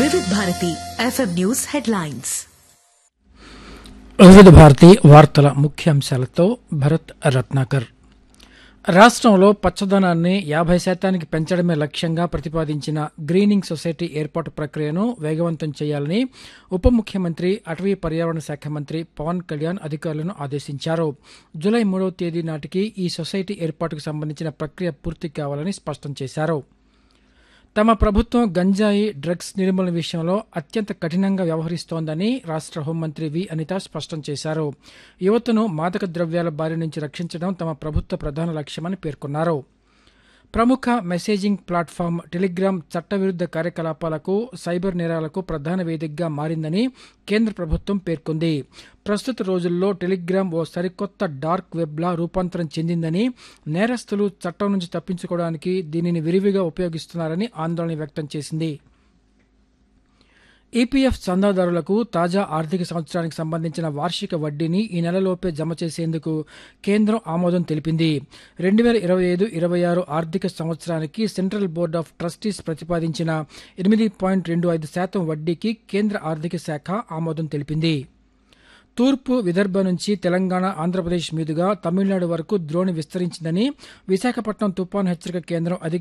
వివిధ Bharati FM news headlines వివిధ భారతి వార్తల ముఖ్యాంశాలతో భరత్ రత్నాకర్ రాష్ట్రంలో పచ్చదనాన్ని యాభై శాతానికి పెంచడమే లక్ష్యంగా ప్రతిపాదించిన గ్రీనింగ్ సొసైటీ ఏర్పాటు ప్రక్రియను వేగవంతం చేయాలని ఉప ముఖ్యమంత్రి అటవీ పర్యావరణ శాఖ మంత్రి పవన్ కళ్యాణ్ అధికారులను ఆదేశించారు జూలై మూడవ తేదీ నాటికి ఈ సొసైటీ ఏర్పాటుకు సంబంధించిన ప్రక్రియ పూర్తి కావాలని స్పష్టం చేశారు తమ ప్రభుత్వం గంజాయి డ్రగ్స్ నిర్మూలన విషయంలో అత్యంత కఠినంగా వ్యవహరిస్తోందని రాష్ట్ర హోంమంత్రి వి అనిత స్పష్టం చేశారు యువతను మాదక ద్రవ్యాల బారి నుంచి రక్షించడం తమ ప్రభుత్వ ప్రధాన లక్ష్యమని పేర్కొన్నారు ప్రముఖ మెసేజింగ్ ప్లాట్ఫామ్ టెలిగ్రామ్ చట్టవిరుద్ధ కార్యకలాపాలకు సైబర్ నేరాలకు ప్రధాన వేదికగా మారిందని కేంద్ర ప్రభుత్వం పేర్కొంది ప్రస్తుత రోజుల్లో టెలిగ్రామ్ ఓ సరికొత్త డార్క్ వెబ్లా రూపాంతరం చెందిందని నేరస్తులు చట్టం నుంచి తప్పించుకోవడానికి దీనిని విరివిగా ఉపయోగిస్తున్నారని ఆందోళన వ్యక్తం చేసింది ఈపీఎఫ్ చందాదారులకు తాజా ఆర్థిక సంవత్సరానికి సంబంధించిన వార్షిక వడ్డీని ఈ నెలలోపే జమ చేసేందుకు కేంద్రం ఆమోదం తెలిపింది రెండు వేల ఇరవై ఐదు ఇరవై ఆరు ఆర్థిక సంవత్సరానికి సెంట్రల్ బోర్డ్ ఆఫ్ ట్రస్టీస్ ప్రతిపాదించిన ఎనిమిది పాయింట్ రెండు ఐదు శాతం వడ్డీకి కేంద్ర ఆర్థిక శాఖ ఆమోదం తెలిపింది తూర్పు విదర్భ నుంచి తెలంగాణ ఆంధ్రప్రదేశ్ మీదుగా తమిళనాడు వరకు ద్రోణి విస్తరించిందని విశాఖపట్నం తుపాను హెచ్చరిక కేంద్రం అధికారులు